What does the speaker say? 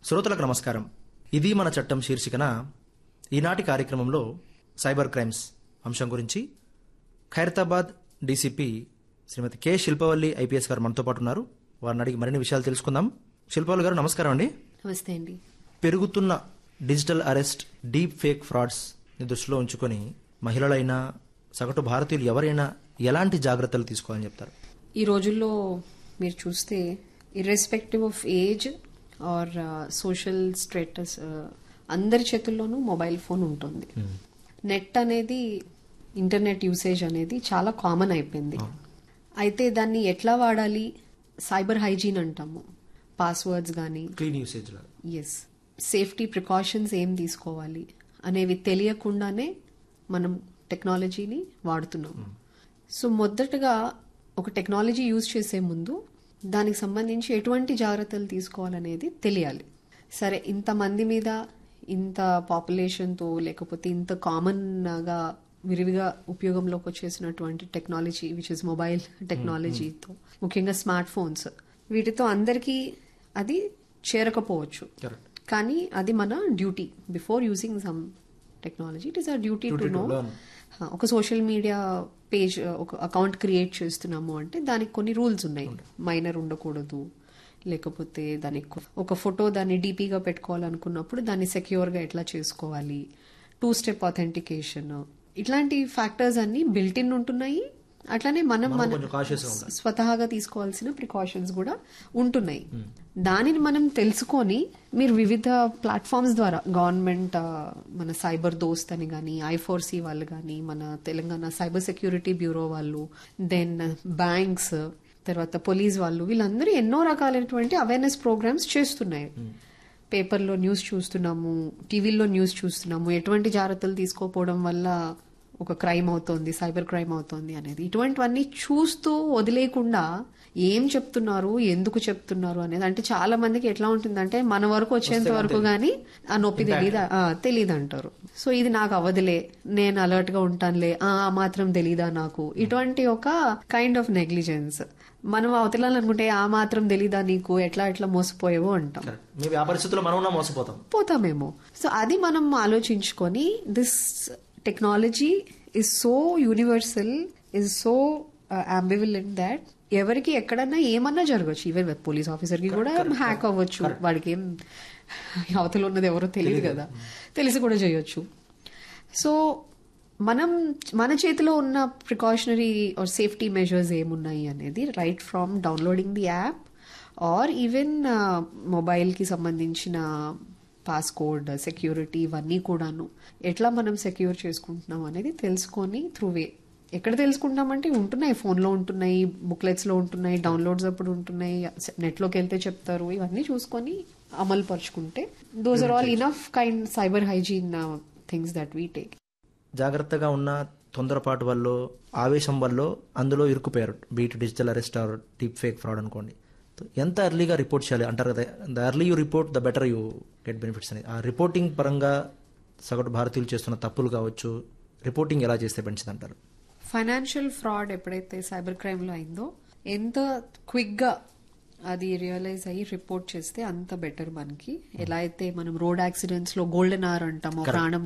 శ్రోతలకు నమస్కారం ఇది మన చట్టం శీర్షికన ఈనాటి కార్యక్రమంలో సైబర్ క్రైమ్స్ అంశం గురించి Khairatabad DCP Srimathi K Shilpavalli IPS garu మనతో పాటు ఉన్నారు వారిని అడిగి మరిన్ని విషయాలు తెలుసుకుందాం శిల్పవల్లి గారు నమస్కారం అండి నమస్తే అండి పెరుగుతున్న digital arrest deep fake frauds ని దృష్టిలో ఉంచుకొని మహిళలైనా సగటు భారతీయులు ఎవరైనా ఎలాంటి జాగ్రత్తలు తీసుకోవాలని చెప్తారు ఈ రోజుల్లో మీరు చూస్తే irrespective of age or social status అందరి చేతుల్లోనూ మొబైల్ ఫోన్ ఉంటుంది నెట్ అనేది ఇంటర్నెట్ యూసేజ్ అనేది చాలా కామన్ అయిపోయింది అయితే దాన్ని ఎట్లా వాడాలి సైబర్ హైజీన్ అంటాము పాస్వర్డ్స్ కానీ clean usage as safety precautions ఏం తీసుకోవాలి అనేవి తెలియకుండానే మనం టెక్నాలజీని వాడుతున్నాం సో మొదటగా ఒక టెక్నాలజీ యూజ్ చేసే ముందు దానికి సంబంధించి ఎటువంటి జాగ్రత్తలు తీసుకోవాలనేది తెలియాలి సరే ఇంతమంది మీద ఇంత పాపులేషన్తో లేకపోతే ఇంత కామన్గా విరివిగా ఉపయోగంలోకి వచ్చేసినటువంటి టెక్నాలజీ విచ్ ఇస్ మొబైల్ టెక్నాలజీతో ముఖ్యంగా స్మార్ట్ ఫోన్స్ వీటితో అందరికీ అది చేరకపోవచ్చు Correct. కానీ అది మన duty before using some technology it is a duty to Duty to know learn. ఒక సోషల్ మీడియా పేజ్ ఒక అకౌంట్ క్రియేట్ చేస్తున్నాము అంటే దానికి కొన్ని రూల్స్ ఉన్నాయి మైనర్ ఉండకూడదు లేకపోతే దానికి ఒక ఫోటో దాన్ని డీపీగా పెట్టుకోవాలనుకున్నప్పుడు దాన్ని సెక్యూర్ గా ఎట్లా చేసుకోవాలి టూ స్టెప్ అథెంటికేషన్ ఇట్లాంటి ఫ్యాక్టర్స్ అన్ని బిల్ట్ ఇన్ ఉంటున్నాయి అట్లానే మనం మనం మన కొంచెం cautious గా ఉండాలి. స్వతహాగా తీసుకోవాల్సిన ప్రికాషన్స్ కూడా ఉంటున్నాయి దానిని మనం తెలుసుకొని మీరు వివిధ ప్లాట్ఫామ్స్ ద్వారా గవర్నమెంట్ ఆ, మన సైబర్ దోస్త్ అని కానీ ఐఫోర్సీ వాళ్ళు కానీ మన తెలంగాణ సైబర్ సెక్యూరిటీ బ్యూరో వాళ్ళు దెన్ బ్యాంక్స్ తర్వాత పోలీస్ వాళ్ళు వీళ్ళందరూ ఎన్నో రకాలైనటువంటి అవేర్నెస్ ప్రోగ్రామ్స్ చేస్తున్నాయి పేపర్లో న్యూస్ చూస్తున్నాము టీవీల్లో న్యూస్ చూస్తున్నాము ఎటువంటి జాగ్రత్తలు తీసుకోకపోవడం వల్ల ఒక క్రైమ్ అవుతోంది సైబర్ క్రైమ్ అవుతోంది అనేది ఇటువంటివన్నీ చూస్తూ వదిలేయకుండా ఏం చెప్తున్నారు ఎందుకు చెప్తున్నారు అనేది అంటే చాలా మందికి ఎట్లా ఉంటుందంటే మన వరకు వచ్చేంత వరకు గానీ ఆ నొప్పి తెలియదు తెలియదు అంటారు సో ఇది నాకు అవదులే నేను అలర్ట్ గా ఉంటానులే ఆ ఆ మాత్రం తెలీదా నాకు ఇటువంటి ఒక కైండ్ ఆఫ్ నెగ్లిజెన్స్ మనం అవతలాలనుకుంటే ఆ మాత్రం తెలీదా నీకు ఎట్లా ఎట్లా మోసపోయావో అంటాం మేబీ ఆ పరిస్థితుల్లో మనం ఉన్నా మోసపోతాం పోతామేమో సో అది మనం ఆలోచించుకొని this technology is so universal is so ambivalent that ఎవరికి ఎక్కడన్నా ఏమన్నా జరగచ్చు ఈవెన్ పోలీస్ ఆఫీసర్ కి కూడా హ్యాక్ అవ్వచ్చు వాడికి ఏం అవతల ఉన్నది ఎవరో తెలియదు కదా తెలిసి కూడా చేయొచ్చు సో మనం మన చేతిలో ఉన్న ప్రికాషనరీ ఆర్ సేఫ్టీ మెజర్స్ ఏమున్నాయి అనేది right from downloading the app or even మొబైల్కి సంబంధించిన పాస్కోడ్ సెక్యూరిటీ ఇవన్నీ కూడాను ఎట్లా మనం సెక్యూర్ చేసుకుంటున్నాం అనేది తెలుసుకొని త్రూ వే ఎక్కడ తెలుసుకుంటామంటే ఉంటున్నాయి ఫోన్లో ఉంటున్నాయి బుక్లెట్స్లో ఉంటున్నాయి డౌన్లోడ్స్ అప్పుడు ఉంటున్నాయి నెట్లోకి వెళ్తే చెప్తారు ఇవన్నీ చూసుకొని అమలు పరుచుకుంటే those are all enough kind cyber hygiene things that we take జాగ్రత్తగా ఉన్న తొందరపాటు వల్ల ఆవేశం వల్ల అందులో ఇరుక్కుపోయారు be it digital arrest or deep fake fraud అనుకోండి ఎంత ఎర్లీగా రిపోర్ట్ చేయాలి అంటారు కదా the early you report the better you get benefits అని ఆ రిపోర్టింగ్ పరంగా సగటు భారతీయులు చేస్తున్న తప్పులు కావచ్చు రిపోర్టింగ్ ఎలా చేస్తే మంచిది అంటారు ఫైనాన్షియల్ ఫ్రాడ్ ఎప్పుడైతే సైబర్ క్రైమ్ లో అయిందో ఎంత క్విక్ గా అది రియలైజ్ అయ్యి రిపోర్ట్ చేస్తే అంత బెటర్ మనకి ఎలా అయితే మనం రోడ్ యాక్సిడెంట్స్ లో గోల్డెన్ అవర్ అంటామో ప్రాణం